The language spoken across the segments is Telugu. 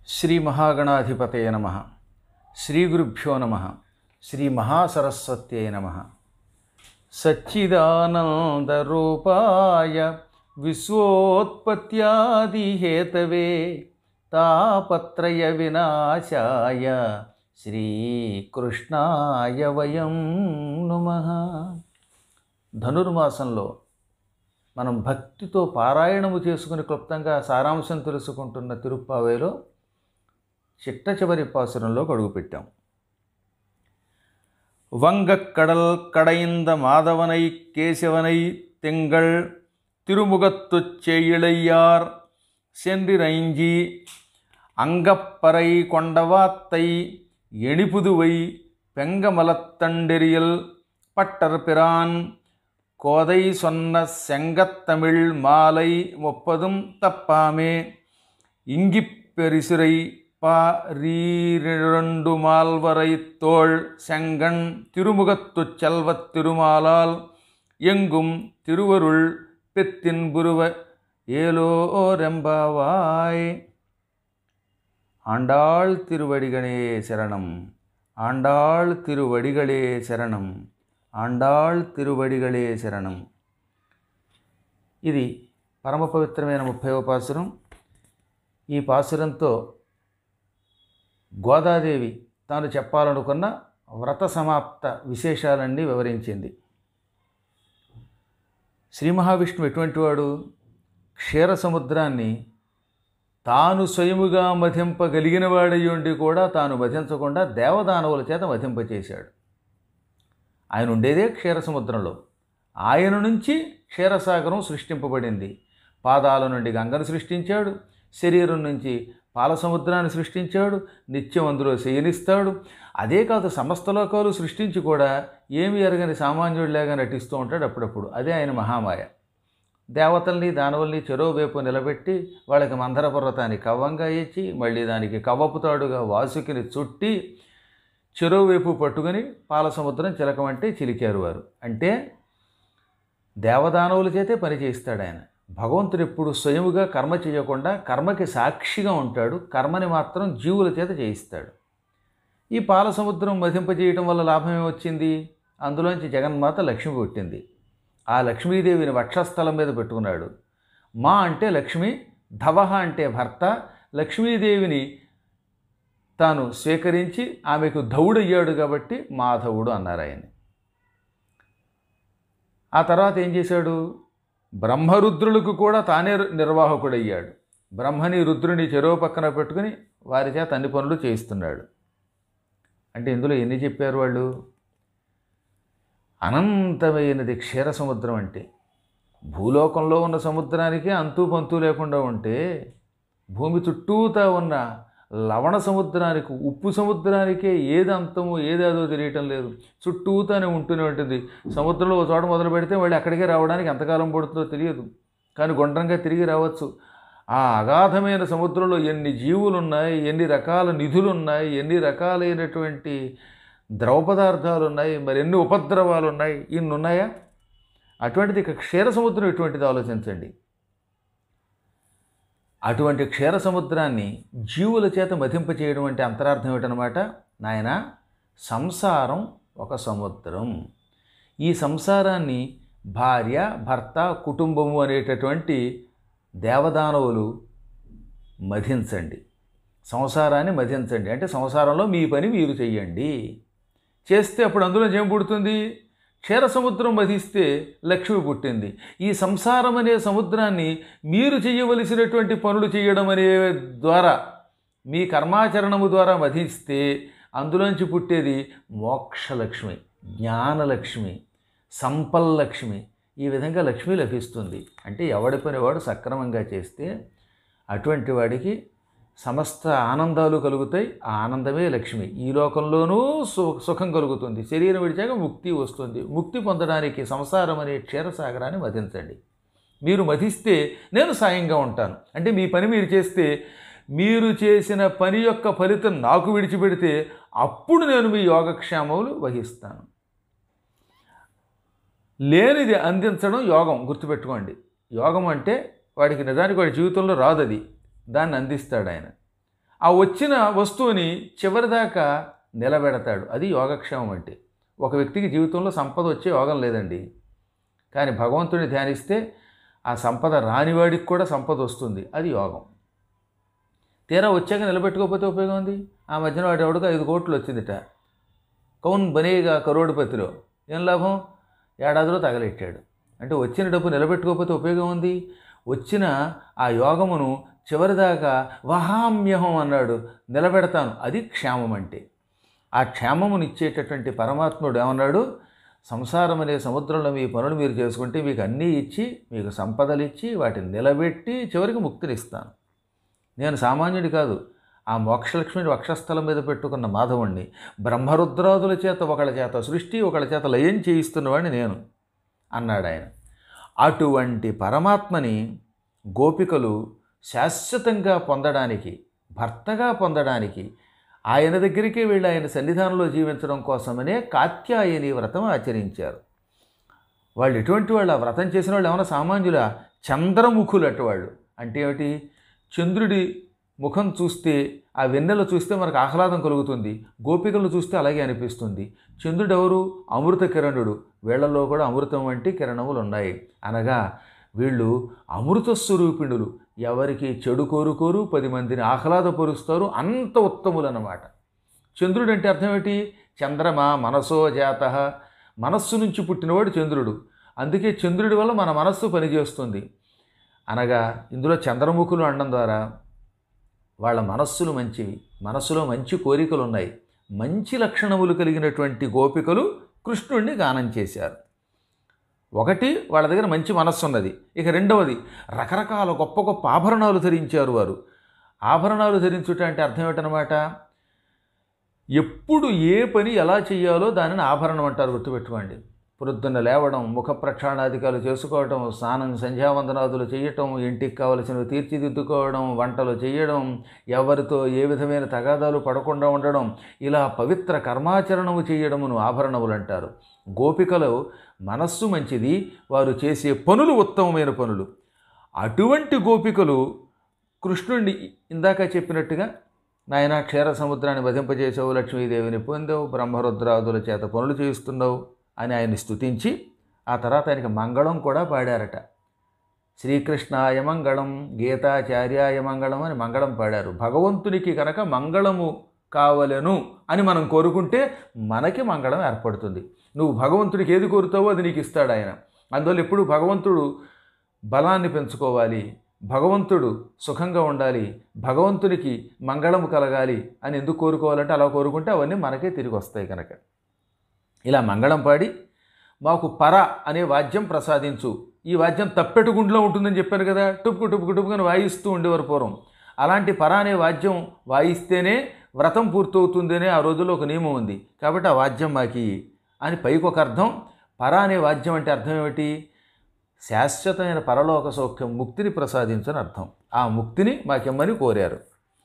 శ్రీ మహాగణాధిపతయ నమ శ్రీ గురుభ్యో నమ శ్రీ మహాసరస్వత్యై నమ సచ్చిదానందరూపాయ విశ్వోత్పత్యాదిహేతవే తాపత్రయ వినాశాయ శ్రీకృష్ణాయ వయం నుమ ధనుర్మాసంలో మనం భక్తితో పారాయణము చేసుకుని క్లుప్తంగా సారాంశం తెలుసుకుంటున్న తిరుప్పావేలో చిట్ట చివరి పాసురంలో అడుగుపెట్టాం வங்கக்கடல் கடைந்த மாதவனை கேசவனை திங்கள் திருமுகத்துச் செய்யிழையார் சென்றிரைஞ்சி அங்கப்பறை கொண்டவாத்தை எணிபுதுவை பெங்கமலத்தண்டெறியல் பட்டர் பிரான் கோதை சொன்ன செங்கத்தமிழ் மாலை முப்பதும் தப்பாமே இங்கிப் பெரிசுரை பாரீரண்டு மால்வரை தோள் செங்கண் திருமுகத்துச் செல்வத் திருமாலால் எங்கும் திருவருள் பெத்தின் புருவ ஏலோரெம்பாவாய் ஆண்டாள் திருவடிகளே சரணம் ஆண்டாள் திருவடிகளே శరణం ఆండాళ్ తిరువడిగళే శరణం ఇది పరమ పవిత్రమైన ముప్పైవ పాసురం ఈ పాసురంతో గోదాదేవి తాను చెప్పాలనుకున్న వ్రత సమాప్త విశేషాలన్నీ వివరించింది శ్రీ మహావిష్ణువు ఎటువంటి వాడు క్షీర సముద్రాన్ని తాను స్వయముగా మధింపగలిగిన వాడయ్యుండి కూడా తాను మధించకుండా దేవదానవుల చేత మధింపచేశాడు ఆయన ఉండేదే క్షీర సముద్రంలో ఆయన నుంచి క్షీరసాగరం సృష్టింపబడింది పాదాల నుండి గంగను సృష్టించాడు శరీరం నుంచి పాల సముద్రాన్ని సృష్టించాడు నిత్యం అందులో శయనిస్తాడు అదే కాదు సమస్త లోకాలు సృష్టించి కూడా ఏమి ఎరగని సామాన్యుడిలాగా నటిస్తూ ఉంటాడు అప్పుడప్పుడు అదే ఆయన మహామాయ దేవతల్ని దానవుల్ని చెరో వైపు నిలబెట్టి వాళ్ళకి మందర పర్వతాన్ని కవ్వంగా ఇచ్చి మళ్ళీ దానికి కవ్వపు తాడుగా వాసుకిని చుట్టి చెరువు వైపు పట్టుకుని పాల సముద్రం చిలకమంటే చిలికారు వారు అంటే దేవదానవుల చేతే పని చేయిస్తాడు ఆయన భగవంతుడు ఎప్పుడు స్వయముగా కర్మ చేయకుండా కర్మకి సాక్షిగా ఉంటాడు కర్మని మాత్రం జీవుల చేత చేయిస్తాడు ఈ పాల సముద్రం మధింపజేయటం వల్ల లాభం ఏమొచ్చింది అందులోంచి జగన్మాత లక్ష్మి పుట్టింది ఆ లక్ష్మీదేవిని వక్షస్థలం మీద పెట్టుకున్నాడు మా అంటే లక్ష్మి ధవహ అంటే భర్త లక్ష్మీదేవిని తాను స్వీకరించి ఆమెకు ధవుడయ్యాడు కాబట్టి మాధవుడు అన్నారు ఆయన ఆ తర్వాత ఏం చేశాడు బ్రహ్మరుద్రులకు కూడా తానే నిర్వాహకుడయ్యాడు బ్రహ్మని రుద్రుని చెరువు పక్కన పెట్టుకుని వారి చేత అన్ని పనులు చేయిస్తున్నాడు అంటే ఇందులో ఎన్ని చెప్పారు వాళ్ళు అనంతమైనది క్షీర సముద్రం అంటే భూలోకంలో ఉన్న సముద్రానికి అంతు పంతు లేకుండా ఉంటే భూమి చుట్టూతా ఉన్న లవణ సముద్రానికి ఉప్పు సముద్రానికే ఏది అంతమో ఏదేదో తెలియటం లేదు చుట్టూతానే ఉంటూనే ఉంటుంది సముద్రంలో ఒక చోట మొదలు పెడితే వాళ్ళు అక్కడికే రావడానికి ఎంతకాలం పడుతుందో తెలియదు కానీ గుండ్రంగా తిరిగి రావచ్చు ఆ అగాధమైన సముద్రంలో ఎన్ని జీవులు ఉన్నాయి ఎన్ని రకాల నిధులు ఉన్నాయి ఎన్ని రకాలైనటువంటి ద్రవ పదార్థాలు ఉన్నాయి మరి ఎన్ని ఉపద్రవాలు ఉన్నాయి ఇన్ని ఉన్నాయా అటువంటిది ఇక క్షీర సముద్రం ఎటువంటిది ఆలోచించండి అటువంటి క్షీర సముద్రాన్ని జీవుల చేత మధింప చేయడం అంటే అంతరార్థం ఏమిటనమాట నాయన సంసారం ఒక సముద్రం ఈ సంసారాన్ని భార్య భర్త కుటుంబము అనేటటువంటి దేవదానవులు మధించండి సంసారాన్ని మధించండి అంటే సంసారంలో మీ పని మీరు చెయ్యండి చేస్తే అప్పుడు అందులో ఏం పుడుతుంది క్షీర సముద్రం వధిస్తే లక్ష్మి పుట్టింది ఈ సంసారం అనే సముద్రాన్ని మీరు చేయవలసినటువంటి పనులు చేయడం అనే ద్వారా మీ కర్మాచరణము ద్వారా వధిస్తే అందులోంచి పుట్టేది మోక్షలక్ష్మి జ్ఞానలక్ష్మి సంపల్లక్ష్మి ఈ విధంగా లక్ష్మి లభిస్తుంది అంటే ఎవడి పని వాడు సక్రమంగా చేస్తే అటువంటి వాడికి సమస్త ఆనందాలు కలుగుతాయి ఆ ఆనందమే లక్ష్మి ఈ లోకంలోనూ సు సుఖం కలుగుతుంది శరీరం విడిచాక ముక్తి వస్తుంది ముక్తి పొందడానికి సంసారం అనే క్షీరసాగరాన్ని మధించండి మీరు మధిస్తే నేను సాయంగా ఉంటాను అంటే మీ పని మీరు చేస్తే మీరు చేసిన పని యొక్క ఫలితం నాకు విడిచిపెడితే అప్పుడు నేను మీ యోగక్షేమములు వహిస్తాను లేనిది అందించడం యోగం గుర్తుపెట్టుకోండి యోగం అంటే వాడికి నిజానికి వాడి జీవితంలో రాదు అది దాన్ని అందిస్తాడు ఆయన ఆ వచ్చిన వస్తువుని చివరిదాకా నిలబెడతాడు అది యోగక్షేమం అంటే ఒక వ్యక్తికి జీవితంలో సంపద వచ్చే యోగం లేదండి కానీ భగవంతుని ధ్యానిస్తే ఆ సంపద రానివాడికి కూడా సంపద వస్తుంది అది యోగం తీరా వచ్చాక నిలబెట్టుకోకపోతే ఉపయోగం ఉంది ఆ మధ్యన వాడు ఎవడికి ఐదు కోట్లు వచ్చిందిట కౌన్ బనేగా కరోడుపతిలో ఏం లాభం ఏడాదిలో తగలెట్టాడు అంటే వచ్చిన డబ్బు నిలబెట్టుకోకపోతే ఉపయోగం ఉంది వచ్చిన ఆ యోగమును చివరిదాకా వహామ్యహం అన్నాడు నిలబెడతాను అది క్షేమం అంటే ఆ క్షేమమును ఇచ్చేటటువంటి పరమాత్ముడు ఏమన్నాడు సంసారం అనే సముద్రంలో మీ పనులు మీరు చేసుకుంటే మీకు అన్నీ ఇచ్చి మీకు సంపదలు ఇచ్చి వాటిని నిలబెట్టి చివరికి ముక్తినిస్తాను నేను సామాన్యుడి కాదు ఆ మోక్షలక్ష్మిని వక్షస్థలం మీద పెట్టుకున్న మాధవుణ్ణి బ్రహ్మరుద్రాదుల చేత ఒకళ్ళ చేత సృష్టి ఒకళ్ళ చేత లయం చేయిస్తున్నవాడిని నేను అన్నాడు ఆయన అటువంటి పరమాత్మని గోపికలు శాశ్వతంగా పొందడానికి భర్తగా పొందడానికి ఆయన దగ్గరికే వెళ్ళి ఆయన సన్నిధానంలో జీవించడం కోసమనే కాత్యాయని వ్రతం ఆచరించారు వాళ్ళు ఎటువంటి వాళ్ళు ఆ వ్రతం చేసిన వాళ్ళు ఏమైనా సామాన్యుల చంద్రముఖులు అటువాళ్ళు అంటే ఏమిటి చంద్రుడి ముఖం చూస్తే ఆ వెన్నెల చూస్తే మనకు ఆహ్లాదం కలుగుతుంది గోపికలను చూస్తే అలాగే అనిపిస్తుంది చంద్రుడు ఎవరు అమృత కిరణుడు వీళ్లలో కూడా అమృతం వంటి కిరణములు ఉన్నాయి అనగా వీళ్ళు అమృత స్వరూపిణులు ఎవరికి చెడు కోరుకోరు పది మందిని ఆహ్లాదపరుస్తారు అంత ఉత్తములు అన్నమాట చంద్రుడు అంటే అర్థం ఏంటి చంద్రమ మనసో జాత మనస్సు నుంచి పుట్టినవాడు చంద్రుడు అందుకే చంద్రుడి వల్ల మన మనస్సు పనిచేస్తుంది అనగా ఇందులో చంద్రముఖులు అనడం ద్వారా వాళ్ళ మనస్సులు మంచివి మనస్సులో మంచి కోరికలు ఉన్నాయి మంచి లక్షణములు కలిగినటువంటి గోపికలు కృష్ణుడిని గానం చేశారు ఒకటి వాళ్ళ దగ్గర మంచి మనస్సు ఉన్నది ఇక రెండవది రకరకాల గొప్ప గొప్ప ఆభరణాలు ధరించారు వారు ఆభరణాలు ధరించుట అంటే అర్థం ఏంటనమాట ఎప్పుడు ఏ పని ఎలా చేయాలో దానిని ఆభరణం అంటారు గుర్తుపెట్టుకోండి పొద్దున్న లేవడం ముఖ ప్రక్షాళనాధికాలు చేసుకోవడం స్నానం సంధ్యావందనాదులు చేయటం ఇంటికి కావలసినవి తీర్చిదిద్దుకోవడం వంటలు చేయడం ఎవరితో ఏ విధమైన తగాదాలు పడకుండా ఉండడం ఇలా పవిత్ర కర్మాచరణము చేయడమును ఆభరణములు అంటారు గోపికలు మనస్సు మంచిది వారు చేసే పనులు ఉత్తమమైన పనులు అటువంటి గోపికలు కృష్ణుడిని ఇందాక చెప్పినట్టుగా నాయన క్షీర సముద్రాన్ని వధింపజేసావు లక్ష్మీదేవిని పొందావు బ్రహ్మరుద్రాదుల చేత పనులు చేస్తున్నావు అని ఆయన్ని స్తుతించి ఆ తర్వాత ఆయనకి మంగళం కూడా పాడారట శ్రీకృష్ణాయ మంగళం గీతాచార్యాయ మంగళం అని మంగళం పాడారు భగవంతునికి కనుక మంగళము కావలెను అని మనం కోరుకుంటే మనకి మంగళం ఏర్పడుతుంది నువ్వు భగవంతుడికి ఏది కోరుతావో అది నీకు ఇస్తాడు ఆయన అందువల్ల ఎప్పుడు భగవంతుడు బలాన్ని పెంచుకోవాలి భగవంతుడు సుఖంగా ఉండాలి భగవంతునికి మంగళము కలగాలి అని ఎందుకు కోరుకోవాలంటే అలా కోరుకుంటే అవన్నీ మనకే తిరిగి వస్తాయి కనుక ఇలా మంగళం పాడి మాకు పర అనే వాద్యం ప్రసాదించు ఈ వాద్యం తప్పెటు గుండెలో ఉంటుందని చెప్పాను కదా టుపుకు టుపుకు టుపుకుని వాయిస్తూ ఉండేవారు పూర్వం అలాంటి పర అనే వాద్యం వాయిస్తేనే వ్రతం పూర్తవుతుందనే ఆ రోజుల్లో ఒక నియమం ఉంది కాబట్టి ఆ వాద్యం మాకి అని పైకి ఒక అర్థం పర అనే వాద్యం అంటే అర్థం ఏమిటి శాశ్వతమైన పరలోక సౌఖ్యం ముక్తిని ప్రసాదించని అర్థం ఆ ముక్తిని మాకిమ్మని కోరారు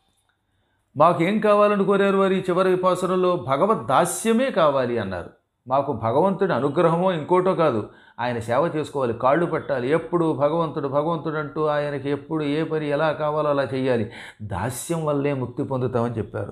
మాకేం కావాలని కోరారు వారి చివరి పాసరంలో భగవద్ దాస్యమే కావాలి అన్నారు మాకు భగవంతుడి అనుగ్రహమో ఇంకోటో కాదు ఆయన సేవ చేసుకోవాలి కాళ్ళు పెట్టాలి ఎప్పుడు భగవంతుడు భగవంతుడు అంటూ ఆయనకి ఎప్పుడు ఏ పని ఎలా కావాలో అలా చేయాలి దాస్యం వల్లే ముక్తి పొందుతామని చెప్పారు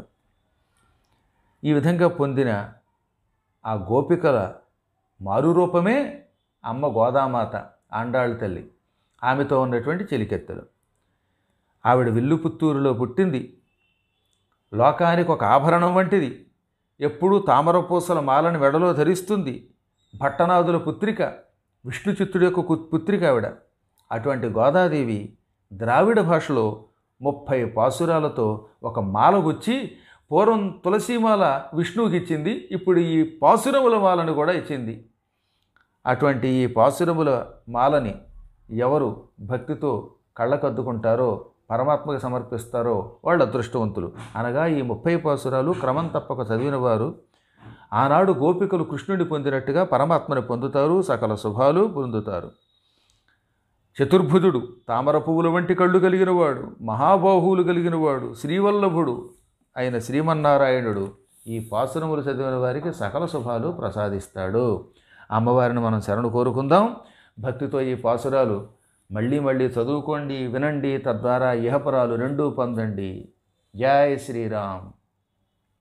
ఈ విధంగా పొందిన ఆ గోపికల మారురూపమే అమ్మ గోదామాత ఆండాళ్ళ తల్లి ఆమెతో ఉన్నటువంటి చెలికెత్తలు ఆవిడ విల్లుపుత్తూరులో పుట్టింది లోకానికి ఒక ఆభరణం వంటిది ఎప్పుడూ తామరపూసల మాలను వెడలో ధరిస్తుంది భట్టనాథుల పుత్రిక విష్ణు చిత్తుడి యొక్క కు- పుత్రిక ఆవిడ అటువంటి గోదాదేవి ద్రావిడ భాషలో ముప్పై పాసురాలతో ఒక మాల గుచ్చి పూర్వం తులసీమాల విష్ణువుకి ఇచ్చింది ఇప్పుడు ఈ పాసురముల మాలను కూడా ఇచ్చింది అటువంటి ఈ పాసురముల మాలని ఎవరు భక్తితో కళ్ళకద్దుకుంటారో పరమాత్మకి సమర్పిస్తారో వాళ్ళు అదృష్టవంతులు అనగా ఈ ముప్పై పాసురాలు క్రమం తప్పక చదివిన వారు ఆనాడు గోపికలు కృష్ణుడిని పొందినట్టుగా పరమాత్మని పొందుతారు సకల శుభాలు పొందుతారు చతుర్భుజుడు తామర పువ్వుల వంటి కళ్ళు కలిగినవాడు మహాబాహువులు కలిగినవాడు శ్రీవల్లభుడు అయిన శ్రీమన్నారాయణుడు ఈ పాసురములు చదివిన వారికి సకల శుభాలు ప్రసాదిస్తాడు అమ్మవారిని మనం శరణు కోరుకుందాం భక్తితో ఈ పాసురాలు మళ్ళీ మళ్ళీ చదువుకోండి వినండి తద్వారా ఇహపరాలు రెండూ పొందండి జై శ్రీరామ్